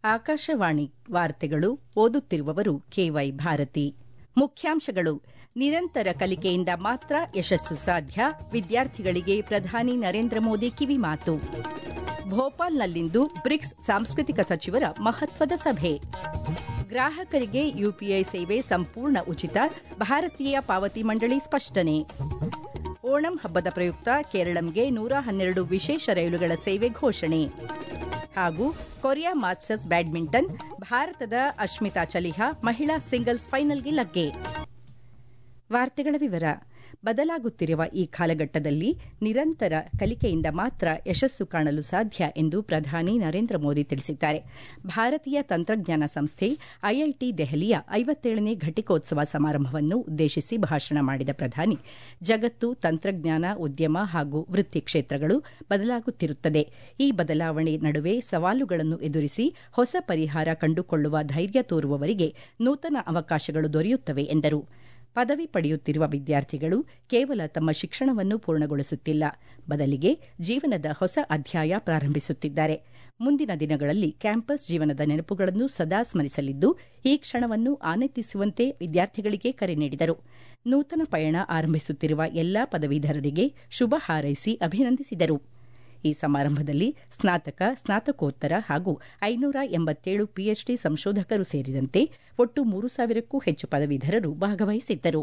ಆಕಾಶವಾಣಿ ವಾರ್ತೆಗಳು ಓದುತ್ತಿರುವವರು ಕೆವೈ ಭಾರತಿ ಮುಖ್ಯಾಂಶಗಳು ನಿರಂತರ ಕಲಿಕೆಯಿಂದ ಮಾತ್ರ ಯಶಸ್ಸು ಸಾಧ್ಯ ವಿದ್ಯಾರ್ಥಿಗಳಿಗೆ ಪ್ರಧಾನಿ ನರೇಂದ್ರ ಮೋದಿ ಕಿವಿಮಾತು ಭೋಪಾಲ್ನಲ್ಲಿಂದು ಬ್ರಿಕ್ಸ್ ಸಾಂಸ್ಕೃತಿಕ ಸಚಿವರ ಮಹತ್ವದ ಸಭೆ ಗ್ರಾಹಕರಿಗೆ ಯುಪಿಐ ಸೇವೆ ಸಂಪೂರ್ಣ ಉಚಿತ ಭಾರತೀಯ ಪಾವತಿ ಮಂಡಳಿ ಸ್ಪಷ್ಟನೆ ಓಣಂ ಹಬ್ಬದ ಪ್ರಯುಕ್ತ ಕೇರಳಂಗೆ ನೂರ ಹನ್ನೆರಡು ವಿಶೇಷ ರೈಲುಗಳ ಸೇವೆ ಘೋಷಣೆ ಹಾಗೂ ಕೊರಿಯಾ ಮಾಸ್ಟರ್ಸ್ ಬ್ಯಾಡ್ಮಿಂಟನ್ ಭಾರತದ ಅಶ್ಮಿತಾ ಚಲಿಹಾ ಮಹಿಳಾ ಸಿಂಗಲ್ಸ್ ಫೈನಲ್ಗೆ ಲಗ್ಗೆ ವಾರ್ತೆಗಳ ವಿವರ ಬದಲಾಗುತ್ತಿರುವ ಈ ಕಾಲಘಟ್ಟದಲ್ಲಿ ನಿರಂತರ ಕಲಿಕೆಯಿಂದ ಮಾತ್ರ ಯಶಸ್ಸು ಕಾಣಲು ಸಾಧ್ಯ ಎಂದು ಪ್ರಧಾನಿ ನರೇಂದ್ರ ಮೋದಿ ತಿಳಿಸಿದ್ದಾರೆ ಭಾರತೀಯ ತಂತ್ರಜ್ಞಾನ ಸಂಸ್ಥೆ ಐಐಟಿ ದೆಹಲಿಯ ಐವತ್ತೇಳನೇ ಘಟಿಕೋತ್ಸವ ಸಮಾರಂಭವನ್ನು ಉದ್ದೇಶಿಸಿ ಭಾಷಣ ಮಾಡಿದ ಪ್ರಧಾನಿ ಜಗತ್ತು ತಂತ್ರಜ್ಞಾನ ಉದ್ಯಮ ಹಾಗೂ ವೃತ್ತಿ ಕ್ಷೇತ್ರಗಳು ಬದಲಾಗುತ್ತಿರುತ್ತದೆ ಈ ಬದಲಾವಣೆ ನಡುವೆ ಸವಾಲುಗಳನ್ನು ಎದುರಿಸಿ ಹೊಸ ಪರಿಹಾರ ಕಂಡುಕೊಳ್ಳುವ ಧೈರ್ಯ ತೋರುವವರಿಗೆ ನೂತನ ಅವಕಾಶಗಳು ದೊರೆಯುತ್ತವೆ ಎಂದರು ಪದವಿ ಪಡೆಯುತ್ತಿರುವ ವಿದ್ಯಾರ್ಥಿಗಳು ಕೇವಲ ತಮ್ಮ ಶಿಕ್ಷಣವನ್ನು ಪೂರ್ಣಗೊಳಿಸುತ್ತಿಲ್ಲ ಬದಲಿಗೆ ಜೀವನದ ಹೊಸ ಅಧ್ಯಾಯ ಪ್ರಾರಂಭಿಸುತ್ತಿದ್ದಾರೆ ಮುಂದಿನ ದಿನಗಳಲ್ಲಿ ಕ್ಯಾಂಪಸ್ ಜೀವನದ ನೆನಪುಗಳನ್ನು ಸದಾ ಸ್ಮರಿಸಲಿದ್ದು ಈ ಕ್ಷಣವನ್ನು ಆನಂದಿಸುವಂತೆ ವಿದ್ಯಾರ್ಥಿಗಳಿಗೆ ಕರೆ ನೀಡಿದರು ನೂತನ ಪಯಣ ಆರಂಭಿಸುತ್ತಿರುವ ಎಲ್ಲಾ ಪದವೀಧರರಿಗೆ ಶುಭ ಹಾರೈಸಿ ಅಭಿನಂದಿಸಿದರು ಈ ಸಮಾರಂಭದಲ್ಲಿ ಸ್ನಾತಕ ಸ್ನಾತಕೋತ್ತರ ಹಾಗೂ ಐನೂರ ಎಂಬತ್ತೇಳು ಪಿಎಚ್ಡಿ ಸಂಶೋಧಕರು ಸೇರಿದಂತೆ ಒಟ್ಟು ಮೂರು ಸಾವಿರಕ್ಕೂ ಹೆಚ್ಚು ಪದವೀಧರರು ಭಾಗವಹಿಸಿದ್ದರು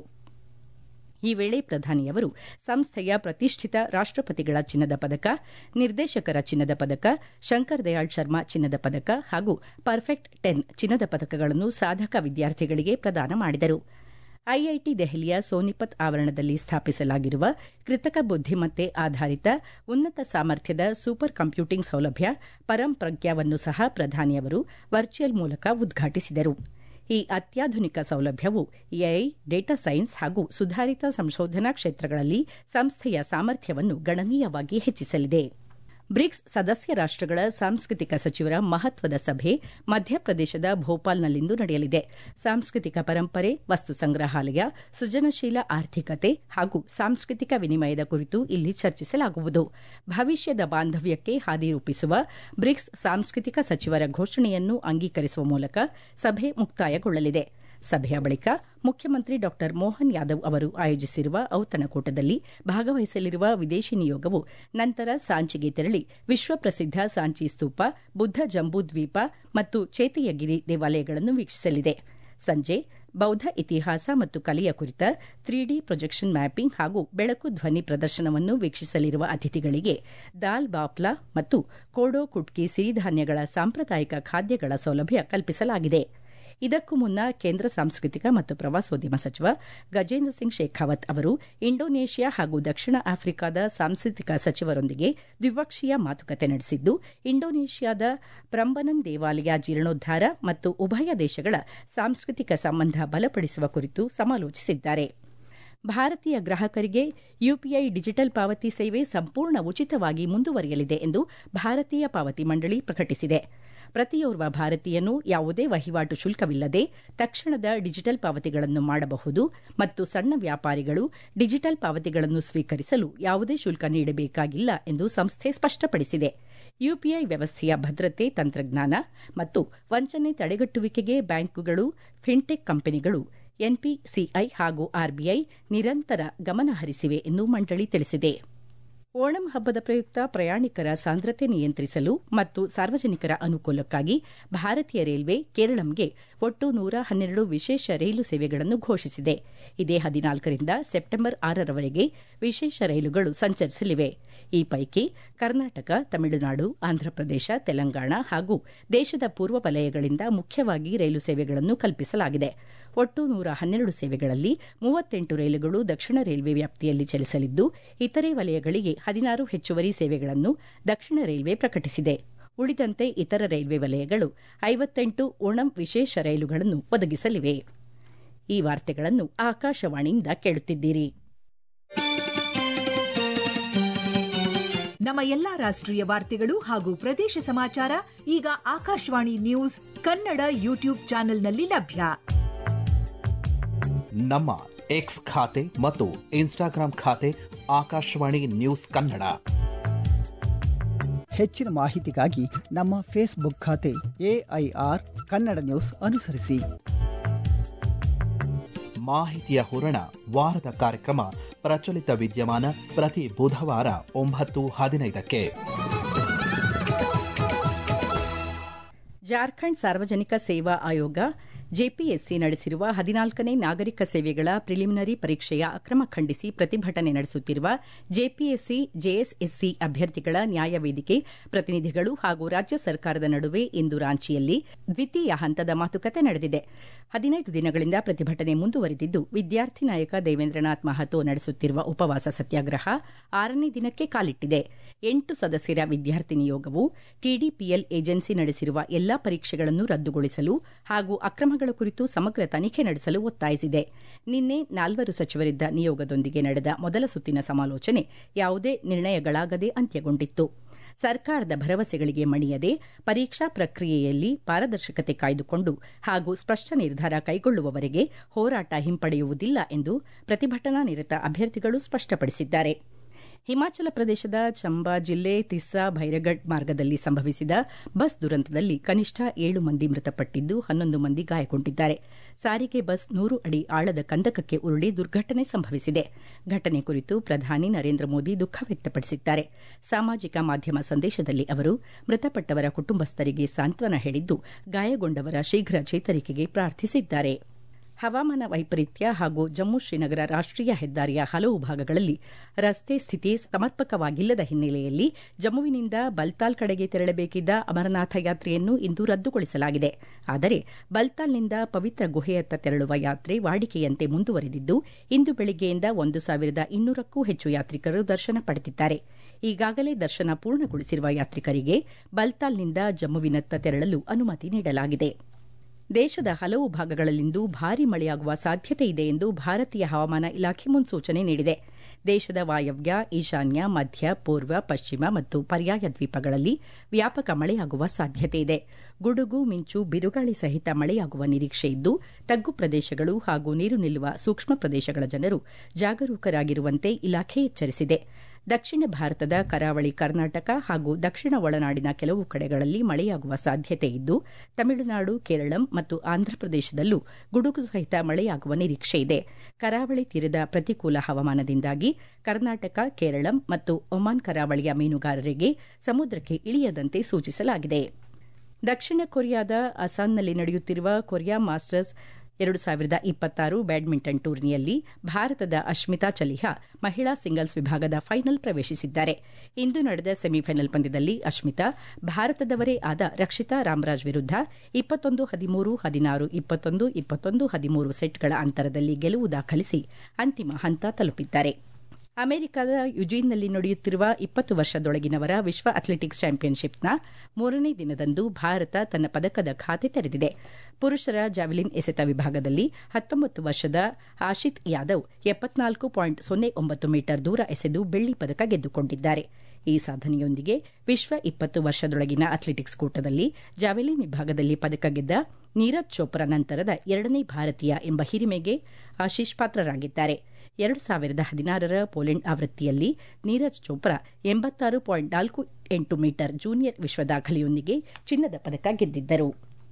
ಈ ವೇಳೆ ಪ್ರಧಾನಿಯವರು ಸಂಸ್ಥೆಯ ಪ್ರತಿಷ್ಠಿತ ರಾಷ್ಟಪತಿಗಳ ಚಿನ್ನದ ಪದಕ ನಿರ್ದೇಶಕರ ಚಿನ್ನದ ಪದಕ ಶಂಕರ್ ದಯಾಳ್ ಶರ್ಮಾ ಚಿನ್ನದ ಪದಕ ಹಾಗೂ ಪರ್ಫೆಕ್ಟ್ ಟೆನ್ ಚಿನ್ನದ ಪದಕಗಳನ್ನು ಸಾಧಕ ವಿದ್ಯಾರ್ಥಿಗಳಿಗೆ ಪ್ರದಾನ ಮಾಡಿದರು ಐಐಟಿ ದೆಹಲಿಯ ಸೋನಿಪತ್ ಆವರಣದಲ್ಲಿ ಸ್ಥಾಪಿಸಲಾಗಿರುವ ಕೃತಕ ಬುದ್ದಿಮತ್ತೆ ಆಧಾರಿತ ಉನ್ನತ ಸಾಮರ್ಥ್ಯದ ಸೂಪರ್ ಕಂಪ್ಯೂಟಿಂಗ್ ಸೌಲಭ್ಯ ಪರಂ ಪ್ರಜ್ಞಾವನ್ನು ಸಹ ಪ್ರಧಾನಿಯವರು ವರ್ಚುವಲ್ ಮೂಲಕ ಉದ್ಘಾಟಿಸಿದರು ಈ ಅತ್ಯಾಧುನಿಕ ಸೌಲಭ್ಯವು ಎಐ ಡೇಟಾ ಸೈನ್ಸ್ ಹಾಗೂ ಸುಧಾರಿತ ಸಂಶೋಧನಾ ಕ್ಷೇತ್ರಗಳಲ್ಲಿ ಸಂಸ್ಥೆಯ ಸಾಮರ್ಥ್ಯವನ್ನು ಗಣನೀಯವಾಗಿ ಹೆಚ್ಚಿಸಲಿದೆ ಬ್ರಿಕ್ಸ್ ಸದಸ್ಯ ರಾಷ್ಟಗಳ ಸಾಂಸ್ಕೃತಿಕ ಸಚಿವರ ಮಹತ್ವದ ಸಭೆ ಮಧ್ಯಪ್ರದೇಶದ ಭೋಪಾಲ್ನಲ್ಲಿಂದು ನಡೆಯಲಿದೆ ಸಾಂಸ್ಕೃತಿಕ ಪರಂಪರೆ ವಸ್ತು ಸಂಗ್ರಹಾಲಯ ಸೃಜನಶೀಲ ಆರ್ಥಿಕತೆ ಹಾಗೂ ಸಾಂಸ್ಕೃತಿಕ ವಿನಿಮಯದ ಕುರಿತು ಇಲ್ಲಿ ಚರ್ಚಿಸಲಾಗುವುದು ಭವಿಷ್ಯದ ಬಾಂಧವ್ಯಕ್ಕೆ ಹಾದಿ ರೂಪಿಸುವ ಬ್ರಿಕ್ಸ್ ಸಾಂಸ್ಕೃತಿಕ ಸಚಿವರ ಘೋಷಣೆಯನ್ನು ಅಂಗೀಕರಿಸುವ ಮೂಲಕ ಸಭೆ ಮುಕ್ತಾಯಗೊಳ್ಳಲಿದೆ ಸಭೆಯ ಬಳಿಕ ಮುಖ್ಯಮಂತ್ರಿ ಡಾ ಮೋಹನ್ ಯಾದವ್ ಅವರು ಆಯೋಜಿಸಿರುವ ಔತಣಕೂಟದಲ್ಲಿ ಭಾಗವಹಿಸಲಿರುವ ವಿದೇಶಿ ನಿಯೋಗವು ನಂತರ ಸಾಂಚಿಗೆ ತೆರಳಿ ವಿಶ್ವಪ್ರಸಿದ್ದ ಸಾಂಚಿ ಸ್ತೂಪ ಬುದ್ದ ಜಂಬೂ ದ್ವೀಪ ಮತ್ತು ಚೇತಿಯಗಿರಿ ದೇವಾಲಯಗಳನ್ನು ವೀಕ್ಷಿಸಲಿದೆ ಸಂಜೆ ಬೌದ್ಧ ಇತಿಹಾಸ ಮತ್ತು ಕಲೆಯ ಕುರಿತ ತ್ರೀ ಡಿ ಪ್ರೊಜೆಕ್ಷನ್ ಮ್ಯಾಪಿಂಗ್ ಹಾಗೂ ಬೆಳಕು ಧ್ವನಿ ಪ್ರದರ್ಶನವನ್ನು ವೀಕ್ಷಿಸಲಿರುವ ಅತಿಥಿಗಳಿಗೆ ದಾಲ್ ಬಾಪ್ಲಾ ಮತ್ತು ಕೋಡೋ ಕುಟ್ಕಿ ಸಿರಿಧಾನ್ಯಗಳ ಸಾಂಪ್ರದಾಯಿಕ ಖಾದ್ಯಗಳ ಸೌಲಭ್ಯ ಕಲ್ಪಿಸಲಾಗಿದೆ ಇದಕ್ಕೂ ಮುನ್ನ ಕೇಂದ್ರ ಸಾಂಸ್ಕೃತಿಕ ಮತ್ತು ಪ್ರವಾಸೋದ್ಯಮ ಸಚಿವ ಗಜೇಂದ್ರ ಸಿಂಗ್ ಶೇಖಾವತ್ ಅವರು ಇಂಡೋನೇಷ್ಯಾ ಹಾಗೂ ದಕ್ಷಿಣ ಆಫ್ರಿಕಾದ ಸಾಂಸ್ಕೃತಿಕ ಸಚಿವರೊಂದಿಗೆ ದ್ವಿಪಕ್ಷೀಯ ಮಾತುಕತೆ ನಡೆಸಿದ್ದು ಇಂಡೋನೇಷ್ಯಾದ ಪ್ರಂಬನನ್ ದೇವಾಲಯ ಜೀರ್ಣೋದ್ಧಾರ ಮತ್ತು ಉಭಯ ದೇಶಗಳ ಸಾಂಸ್ಕೃತಿಕ ಸಂಬಂಧ ಬಲಪಡಿಸುವ ಕುರಿತು ಸಮಾಲೋಚಿಸಿದ್ದಾರೆ ಭಾರತೀಯ ಗ್ರಾಹಕರಿಗೆ ಯುಪಿಐ ಡಿಜಿಟಲ್ ಪಾವತಿ ಸೇವೆ ಸಂಪೂರ್ಣ ಉಚಿತವಾಗಿ ಮುಂದುವರಿಯಲಿದೆ ಎಂದು ಭಾರತೀಯ ಪಾವತಿ ಮಂಡಳಿ ಪ್ರಕಟಿಸಿದೆ ಪ್ರತಿಯೋರ್ವ ಭಾರತೀಯನು ಯಾವುದೇ ವಹಿವಾಟು ಶುಲ್ಕವಿಲ್ಲದೆ ತಕ್ಷಣದ ಡಿಜಿಟಲ್ ಪಾವತಿಗಳನ್ನು ಮಾಡಬಹುದು ಮತ್ತು ಸಣ್ಣ ವ್ಯಾಪಾರಿಗಳು ಡಿಜಿಟಲ್ ಪಾವತಿಗಳನ್ನು ಸ್ವೀಕರಿಸಲು ಯಾವುದೇ ಶುಲ್ಕ ನೀಡಬೇಕಾಗಿಲ್ಲ ಎಂದು ಸಂಸ್ಥೆ ಸ್ಪಷ್ಟಪಡಿಸಿದೆ ಯುಪಿಐ ವ್ಯವಸ್ಥೆಯ ಭದ್ರತೆ ತಂತ್ರಜ್ಞಾನ ಮತ್ತು ವಂಚನೆ ತಡೆಗಟ್ಟುವಿಕೆಗೆ ಬ್ಯಾಂಕುಗಳು ಫಿನ್ಟೆಕ್ ಕಂಪನಿಗಳು ಎನ್ಪಿಸಿಐ ಹಾಗೂ ಆರ್ಬಿಐ ನಿರಂತರ ಗಮನ ಹರಿಸಿವೆ ಎಂದು ಮಂಡಳಿ ತಿಳಿಸಿದೆ ಓಣಂ ಹಬ್ಬದ ಪ್ರಯುಕ್ತ ಪ್ರಯಾಣಿಕರ ಸಾಂದ್ರತೆ ನಿಯಂತ್ರಿಸಲು ಮತ್ತು ಸಾರ್ವಜನಿಕರ ಅನುಕೂಲಕ್ಕಾಗಿ ಭಾರತೀಯ ರೈಲ್ವೆ ಕೇರಳಂಗೆ ಒಟ್ಟು ನೂರ ಹನ್ನೆರಡು ವಿಶೇಷ ರೈಲು ಸೇವೆಗಳನ್ನು ಘೋಷಿಸಿದೆ ಇದೇ ಹದಿನಾಲ್ಕರಿಂದ ಸೆಪ್ಟೆಂಬರ್ ಆರರವರೆಗೆ ವಿಶೇಷ ರೈಲುಗಳು ಸಂಚರಿಸಲಿವೆ ಈ ಪೈಕಿ ಕರ್ನಾಟಕ ತಮಿಳುನಾಡು ಆಂಧ್ರಪ್ರದೇಶ ತೆಲಂಗಾಣ ಹಾಗೂ ದೇಶದ ಪೂರ್ವ ವಲಯಗಳಿಂದ ಮುಖ್ಯವಾಗಿ ರೈಲು ಸೇವೆಗಳನ್ನು ಕಲ್ಪಿಸಲಾಗಿದೆ ಒಟ್ಟು ನೂರ ಹನ್ನೆರಡು ಸೇವೆಗಳಲ್ಲಿ ಮೂವತ್ತೆಂಟು ರೈಲುಗಳು ದಕ್ಷಿಣ ರೈಲ್ವೆ ವ್ಯಾಪ್ತಿಯಲ್ಲಿ ಚಲಿಸಲಿದ್ದು ಇತರೆ ವಲಯಗಳಿಗೆ ಹದಿನಾರು ಹೆಚ್ಚುವರಿ ಸೇವೆಗಳನ್ನು ದಕ್ಷಿಣ ರೈಲ್ವೆ ಪ್ರಕಟಿಸಿದೆ ಉಳಿದಂತೆ ಇತರ ರೈಲ್ವೆ ವಲಯಗಳು ಐವತ್ತೆಂಟು ಓಣಂ ವಿಶೇಷ ರೈಲುಗಳನ್ನು ಒದಗಿಸಲಿವೆ ಈ ವಾರ್ತೆಗಳನ್ನು ಆಕಾಶವಾಣಿಯಿಂದ ಕೇಳುತ್ತಿದ್ದೀರಿ ನಮ್ಮ ಎಲ್ಲಾ ರಾಷ್ಟ್ರೀಯ ವಾರ್ತೆಗಳು ಹಾಗೂ ಪ್ರದೇಶ ಸಮಾಚಾರ ಈಗ ಆಕಾಶವಾಣಿ ನ್ಯೂಸ್ ಕನ್ನಡ ಯೂಟ್ಯೂಬ್ ಚಾನೆಲ್ನಲ್ಲಿ ಲಭ್ಯ ನಮ್ಮ ಎಕ್ಸ್ ಖಾತೆ ಮತ್ತು ಇನ್ಸ್ಟಾಗ್ರಾಂ ಖಾತೆ ಆಕಾಶವಾಣಿ ನ್ಯೂಸ್ ಕನ್ನಡ ಹೆಚ್ಚಿನ ಮಾಹಿತಿಗಾಗಿ ನಮ್ಮ ಫೇಸ್ಬುಕ್ ಖಾತೆ ಎಐಆರ್ ಕನ್ನಡ ನ್ಯೂಸ್ ಅನುಸರಿಸಿ ಮಾಹಿತಿಯ ಹೂರಣ ವಾರದ ಕಾರ್ಯಕ್ರಮ ಪ್ರಚಲಿತ ವಿದ್ಯಮಾನ ಪ್ರತಿ ಬುಧವಾರ ಒಂಬತ್ತು ಹದಿನೈದಕ್ಕೆ ಜಾರ್ಖಂಡ್ ಸಾರ್ವಜನಿಕ ಸೇವಾ ಆಯೋಗ ಜೆಪಿಎಸ್ಸಿ ನಡೆಸಿರುವ ಹದಿನಾಲ್ಕನೇ ನಾಗರಿಕ ಸೇವೆಗಳ ಪ್ರಿಲಿಮಿನರಿ ಪರೀಕ್ಷೆಯ ಅಕ್ರಮ ಖಂಡಿಸಿ ಪ್ರತಿಭಟನೆ ನಡೆಸುತ್ತಿರುವ ಜೆಪಿಎಸ್ಸಿ ಜೆಎಸ್ಎಸ್ಸಿ ಅಭ್ಯರ್ಥಿಗಳ ನ್ಯಾಯ ವೇದಿಕೆ ಪ್ರತಿನಿಧಿಗಳು ಹಾಗೂ ರಾಜ್ಯ ಸರ್ಕಾರದ ನಡುವೆ ಇಂದು ರಾಂಚಿಯಲ್ಲಿ ದ್ವಿತೀಯ ಹಂತದ ಮಾತುಕತೆ ನಡೆದಿದೆ ಹದಿನೈದು ದಿನಗಳಿಂದ ಪ್ರತಿಭಟನೆ ಮುಂದುವರೆದಿದ್ದು ವಿದ್ಯಾರ್ಥಿ ನಾಯಕ ದೇವೇಂದ್ರನಾಥ್ ಮಹತೋ ನಡೆಸುತ್ತಿರುವ ಉಪವಾಸ ಸತ್ಯಾಗ್ರಹ ಆರನೇ ದಿನಕ್ಕೆ ಕಾಲಿಟ್ಟಿದೆ ಎಂಟು ಸದಸ್ಯರ ವಿದ್ಯಾರ್ಥಿ ನಿಯೋಗವು ಟಿಡಿಪಿಎಲ್ ಏಜೆನ್ಸಿ ನಡೆಸಿರುವ ಎಲ್ಲಾ ಪರೀಕ್ಷೆಗಳನ್ನು ರದ್ದುಗೊಳಿಸಲು ಹಾಗೂ ಅಕ್ರಮಗಳ ಕುರಿತು ಸಮಗ್ರ ತನಿಖೆ ನಡೆಸಲು ಒತ್ತಾಯಿಸಿದೆ ನಿನ್ನೆ ನಾಲ್ವರು ಸಚಿವರಿದ್ದ ನಿಯೋಗದೊಂದಿಗೆ ನಡೆದ ಮೊದಲ ಸುತ್ತಿನ ಸಮಾಲೋಚನೆ ಯಾವುದೇ ನಿರ್ಣಯಗಳಾಗದೆ ಅಂತ್ಯಗೊಂಡಿತ್ತು ಸರ್ಕಾರದ ಭರವಸೆಗಳಿಗೆ ಮಣಿಯದೆ ಪರೀಕ್ಷಾ ಪ್ರಕ್ರಿಯೆಯಲ್ಲಿ ಪಾರದರ್ಶಕತೆ ಕಾಯ್ದುಕೊಂಡು ಹಾಗೂ ಸ್ಪಷ್ಟ ನಿರ್ಧಾರ ಕೈಗೊಳ್ಳುವವರೆಗೆ ಹೋರಾಟ ಹಿಂಪಡೆಯುವುದಿಲ್ಲ ಎಂದು ಪ್ರತಿಭಟನಾ ನಿರತ ಅಭ್ಯರ್ಥಿಗಳು ಸ್ಪಷ್ಟಪಡಿಸಿದ್ದಾರೆ ಹಿಮಾಚಲ ಪ್ರದೇಶದ ಚಂಬಾ ಜಿಲ್ಲೆ ತಿಸ್ಸಾ ಭೈರಗಢ್ ಮಾರ್ಗದಲ್ಲಿ ಸಂಭವಿಸಿದ ಬಸ್ ದುರಂತದಲ್ಲಿ ಕನಿಷ್ಠ ಏಳು ಮಂದಿ ಮೃತಪಟ್ಟಿದ್ದು ಹನ್ನೊಂದು ಮಂದಿ ಗಾಯಗೊಂಡಿದ್ದಾರೆ ಸಾರಿಗೆ ಬಸ್ ನೂರು ಅಡಿ ಆಳದ ಕಂದಕಕ್ಕೆ ಉರುಳಿ ದುರ್ಘಟನೆ ಸಂಭವಿಸಿದೆ ಘಟನೆ ಕುರಿತು ಪ್ರಧಾನಿ ನರೇಂದ್ರ ಮೋದಿ ದುಃಖ ವ್ಯಕ್ತಪಡಿಸಿದ್ದಾರೆ ಸಾಮಾಜಿಕ ಮಾಧ್ಯಮ ಸಂದೇಶದಲ್ಲಿ ಅವರು ಮೃತಪಟ್ಟವರ ಕುಟುಂಬಸ್ಥರಿಗೆ ಸಾಂತ್ವನ ಹೇಳಿದ್ದು ಗಾಯಗೊಂಡವರ ಶೀಘ್ರ ಚೇತರಿಕೆಗೆ ಪ್ರಾರ್ಥಿಸಿದ್ದಾರೆ ಹವಾಮಾನ ವೈಪರೀತ್ಯ ಹಾಗೂ ಜಮ್ಮು ಶ್ರೀನಗರ ರಾಷ್ಟೀಯ ಹೆದ್ದಾರಿಯ ಹಲವು ಭಾಗಗಳಲ್ಲಿ ರಸ್ತೆ ಸ್ಥಿತಿ ಸಮರ್ಪಕವಾಗಿಲ್ಲದ ಹಿನ್ನೆಲೆಯಲ್ಲಿ ಜಮ್ಮುವಿನಿಂದ ಬಲ್ತಾಲ್ ಕಡೆಗೆ ತೆರಳಬೇಕಿದ್ದ ಅಮರನಾಥ ಯಾತ್ರೆಯನ್ನು ಇಂದು ರದ್ದುಗೊಳಿಸಲಾಗಿದೆ ಆದರೆ ಬಲ್ತಾಲ್ನಿಂದ ಪವಿತ್ರ ಗುಹೆಯತ್ತ ತೆರಳುವ ಯಾತ್ರೆ ವಾಡಿಕೆಯಂತೆ ಮುಂದುವರೆದಿದ್ದು ಇಂದು ಬೆಳಗ್ಗೆಯಿಂದ ಒಂದು ಸಾವಿರದ ಇನ್ನೂರಕ್ಕೂ ಹೆಚ್ಚು ಯಾತ್ರಿಕರು ದರ್ಶನ ಪಡೆದಿದ್ದಾರೆ ಈಗಾಗಲೇ ದರ್ಶನ ಪೂರ್ಣಗೊಳಿಸಿರುವ ಯಾತ್ರಿಕರಿಗೆ ಬಲ್ತಾಲ್ನಿಂದ ಜಮ್ಮುವಿನತ್ತ ತೆರಳಲು ಅನುಮತಿ ನೀಡಲಾಗಿದೆ ದೇಶದ ಹಲವು ಭಾಗಗಳಲ್ಲಿಂದು ಭಾರೀ ಮಳೆಯಾಗುವ ಸಾಧ್ಯತೆ ಇದೆ ಎಂದು ಭಾರತೀಯ ಹವಾಮಾನ ಇಲಾಖೆ ಮುನ್ಸೂಚನೆ ನೀಡಿದೆ ದೇಶದ ವಾಯವ್ಯ ಈಶಾನ್ಯ ಮಧ್ಯ ಪೂರ್ವ ಪಶ್ಚಿಮ ಮತ್ತು ಪರ್ಯಾಯ ದ್ವೀಪಗಳಲ್ಲಿ ವ್ಯಾಪಕ ಮಳೆಯಾಗುವ ಸಾಧ್ಯತೆ ಇದೆ ಗುಡುಗು ಮಿಂಚು ಬಿರುಗಾಳಿ ಸಹಿತ ಮಳೆಯಾಗುವ ನಿರೀಕ್ಷೆ ಇದ್ದು ತಗ್ಗು ಪ್ರದೇಶಗಳು ಹಾಗೂ ನೀರು ನಿಲ್ಲುವ ಸೂಕ್ಷ್ಮ ಪ್ರದೇಶಗಳ ಜನರು ಜಾಗರೂಕರಾಗಿರುವಂತೆ ಇಲಾಖೆ ಎಚ್ಚರಿಸಿದೆ ದಕ್ಷಿಣ ಭಾರತದ ಕರಾವಳಿ ಕರ್ನಾಟಕ ಹಾಗೂ ದಕ್ಷಿಣ ಒಳನಾಡಿನ ಕೆಲವು ಕಡೆಗಳಲ್ಲಿ ಮಳೆಯಾಗುವ ಸಾಧ್ಯತೆ ಇದ್ದು ತಮಿಳುನಾಡು ಕೇರಳಂ ಮತ್ತು ಆಂಧ್ರಪ್ರದೇಶದಲ್ಲೂ ಗುಡುಗು ಸಹಿತ ಮಳೆಯಾಗುವ ನಿರೀಕ್ಷೆ ಇದೆ ಕರಾವಳಿ ತೀರದ ಪ್ರತಿಕೂಲ ಹವಾಮಾನದಿಂದಾಗಿ ಕರ್ನಾಟಕ ಕೇರಳಂ ಮತ್ತು ಒಮಾನ್ ಕರಾವಳಿಯ ಮೀನುಗಾರರಿಗೆ ಸಮುದ್ರಕ್ಕೆ ಇಳಿಯದಂತೆ ಸೂಚಿಸಲಾಗಿದೆ ದಕ್ಷಿಣ ಕೊರಿಯಾದ ಅಸಾನ್ನಲ್ಲಿ ನಡೆಯುತ್ತಿರುವ ಕೊರಿಯಾ ಮಾಸ್ಟರ್ಸ್ ಎರಡು ಸಾವಿರದ ಇಪ್ಪತ್ತಾರು ಬ್ಯಾಡ್ಮಿಂಟನ್ ಟೂರ್ನಿಯಲ್ಲಿ ಭಾರತದ ಅಶ್ಮಿತಾ ಚಲಿಹಾ ಮಹಿಳಾ ಸಿಂಗಲ್ಸ್ ವಿಭಾಗದ ಫೈನಲ್ ಪ್ರವೇಶಿಸಿದ್ದಾರೆ ಇಂದು ನಡೆದ ಸೆಮಿಫೈನಲ್ ಪಂದ್ಯದಲ್ಲಿ ಅಶ್ಮಿತಾ ಭಾರತದವರೇ ಆದ ರಕ್ಷಿತಾ ರಾಮರಾಜ್ ವಿರುದ್ಧ ಇಪ್ಪತ್ತೊಂದು ಹದಿಮೂರು ಹದಿನಾರು ಇಪ್ಪತ್ತೊಂದು ಇಪ್ಪತ್ತೊಂದು ಹದಿಮೂರು ಸೆಟ್ಗಳ ಅಂತರದಲ್ಲಿ ಗೆಲುವು ದಾಖಲಿಸಿ ಅಂತಿಮ ಹಂತ ತಲುಪಿದ್ದಾರೆ ಅಮೆರಿಕದ ಯುಜೀನ್ನಲ್ಲಿ ನಡೆಯುತ್ತಿರುವ ಇಪ್ಪತ್ತು ವರ್ಷದೊಳಗಿನವರ ವಿಶ್ವ ಅಥ್ಲೆಟಿಕ್ಸ್ ಚಾಂಪಿಯನ್ಶಿಪ್ನ ಮೂರನೇ ದಿನದಂದು ಭಾರತ ತನ್ನ ಪದಕದ ಖಾತೆ ತೆರೆದಿದೆ ಪುರುಷರ ಜಾವೆಲಿನ್ ಎಸೆತ ವಿಭಾಗದಲ್ಲಿ ಹತ್ತೊಂಬತ್ತು ವರ್ಷದ ಆಶಿತ್ ಯಾದವ್ ಎಪ್ಪತ್ನಾಲ್ಕು ಪಾಯಿಂಟ್ ಸೊನ್ನೆ ಒಂಬತ್ತು ಮೀಟರ್ ದೂರ ಎಸೆದು ಬೆಳ್ಳಿ ಪದಕ ಗೆದ್ದುಕೊಂಡಿದ್ದಾರೆ ಈ ಸಾಧನೆಯೊಂದಿಗೆ ವಿಶ್ವ ಇಪ್ಪತ್ತು ವರ್ಷದೊಳಗಿನ ಅಥ್ಲೆಟಿಕ್ಸ್ ಕೂಟದಲ್ಲಿ ಜಾವೆಲಿನ್ ವಿಭಾಗದಲ್ಲಿ ಪದಕ ಗೆದ್ದ ನೀರಜ್ ಚೋಪ್ರಾ ನಂತರದ ಎರಡನೇ ಭಾರತೀಯ ಎಂಬ ಹಿರಿಮೆಗೆ ಆಶೀಶ್ ಪಾತ್ರರಾಗಿದ್ದಾರೆ ಎರಡು ಸಾವಿರದ ಹದಿನಾರರ ಪೋಲೆಂಡ್ ಆವೃತ್ತಿಯಲ್ಲಿ ನೀರಜ್ ಚೋಪ್ರಾ ಎಂಬತ್ತಾರು ಪಾಯಿಂಟ್ ನಾಲ್ಕು ಎಂಟು ಮೀಟರ್ ಜೂನಿಯರ್ ವಿಶ್ವ ದಾಖಲೆಯೊಂದಿಗೆ ಚಿನ್ನದ ಪದಕ ಗೆದ್ದಿದ್ದರು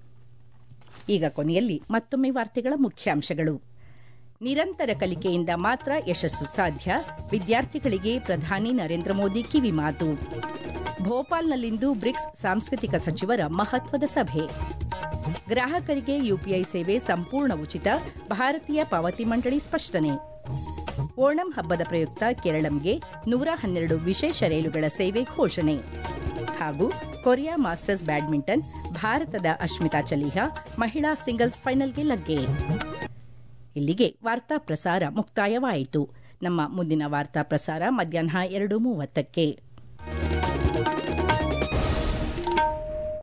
ಈಗ ಕೊನೆಯಲ್ಲಿ ಮತ್ತೊಮ್ಮೆ ವಾರ್ತೆಗಳ ಮುಖ್ಯಾಂಶಗಳು ನಿರಂತರ ಕಲಿಕೆಯಿಂದ ಮಾತ್ರ ಯಶಸ್ಸು ಸಾಧ್ಯ ವಿದ್ಯಾರ್ಥಿಗಳಿಗೆ ಪ್ರಧಾನಿ ನರೇಂದ್ರ ಮೋದಿ ಕಿವಿ ಮಾತು ಭೋಪಾಲ್ನಲ್ಲಿಂದು ಬ್ರಿಕ್ಸ್ ಸಾಂಸ್ಕೃತಿಕ ಸಚಿವರ ಮಹತ್ವದ ಸಭೆ ಗ್ರಾಹಕರಿಗೆ ಯುಪಿಐ ಸೇವೆ ಸಂಪೂರ್ಣ ಉಚಿತ ಭಾರತೀಯ ಪಾವತಿ ಮಂಡಳಿ ಸ್ಪಷ್ಟನೆ ಓಣಂ ಹಬ್ಬದ ಪ್ರಯುಕ್ತ ಕೇರಳಂಗೆ ನೂರ ಹನ್ನೆರಡು ವಿಶೇಷ ರೈಲುಗಳ ಸೇವೆ ಘೋಷಣೆ ಹಾಗೂ ಕೊರಿಯಾ ಮಾಸ್ಟರ್ಸ್ ಬ್ಯಾಡ್ಮಿಂಟನ್ ಭಾರತದ ಅಶ್ಮಿತಾ ಚಲಿಹಾ ಮಹಿಳಾ ಸಿಂಗಲ್ಸ್ ಫೈನಲ್ಗೆ ಲಗ್ಗೆ ಇಲ್ಲಿಗೆ ವಾರ್ತಾ ಪ್ರಸಾರ ಮುಕ್ತಾಯವಾಯಿತು ನಮ್ಮ ಮುಂದಿನ ವಾರ್ತಾ ಪ್ರಸಾರ ಮಧ್ಯಾಹ್ನ ಎರಡು ಮೂವತ್ತಕ್ಕೆ